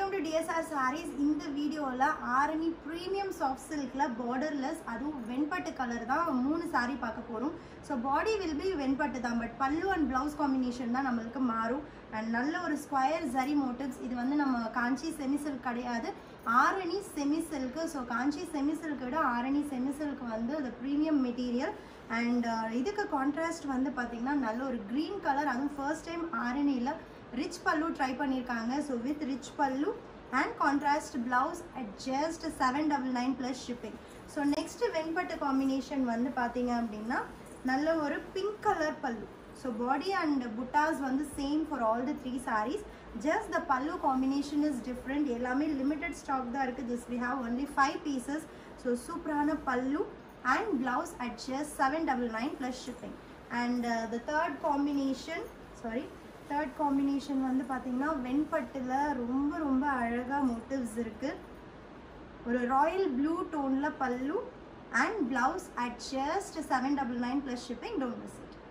welcome to TSR sarees இந்த வீடியோவில் Arani premium soft சில்கில் பார்டர்லெஸ் அதுவும் வெண்பட்டு கலர் தான் மூணு saree பார்க்க போகிறோம் ஸோ பாடி வில் பி வெண்பட்டு தான் பட் பல்லு அண்ட் ப்ளவுஸ் காம்பினேஷன் தான் நம்மளுக்கு மாறும் அண்ட் நல்ல ஒரு ஸ்கொயர் ஜரி மோட்டிவ்ஸ் இது வந்து நம்ம காஞ்சி செமி சில்க் கிடையாது Arani semi silk so Kanchi semi silk விட ஆரணி செமி சில்க் வந்து அது ப்ரீமியம் மெட்டீரியல் அண்ட் இதுக்கு கான்ட்ராஸ்ட் வந்து பார்த்திங்கன்னா நல்ல ஒரு க்ரீன் கலர் அதுவும் ஃபர்ஸ்ட் டைம் ஆரணியில் ரிச் பல்லு ட்ரை பண்ணியிருக்காங்க ஸோ வித் ரிச் பல்லு and contrast blouse at just seven double nine plus shipping so next வெண்பட்டு காம்பினேஷன் வந்து பார்த்தீங்க அப்படின்னா நல்ல ஒரு பிங்க் கலர் பல்லு ஸோ பாடி அண்ட் புட்டாஸ் வந்து same for all the three sarees just the பல்லு காம்பினேஷன் இஸ் டிஃப்ரெண்ட் எல்லாமே லிமிட்டட் ஸ்டாக் தான் இருக்குது this we have only five pieces so சூப்பரான பல்லு and blouse at just seven double nine plus shipping and the third combination sorry third combination வந்து பார்த்தீங்கன்னா வெண்பட்டில் ரொம்ப ரொம்ப அழகாக மோட்டிவ்ஸ் இருக்குது ஒரு ராயல் ப்ளூ டோனில் பல்லு and blouse at just seven double nine plus shipping don't miss it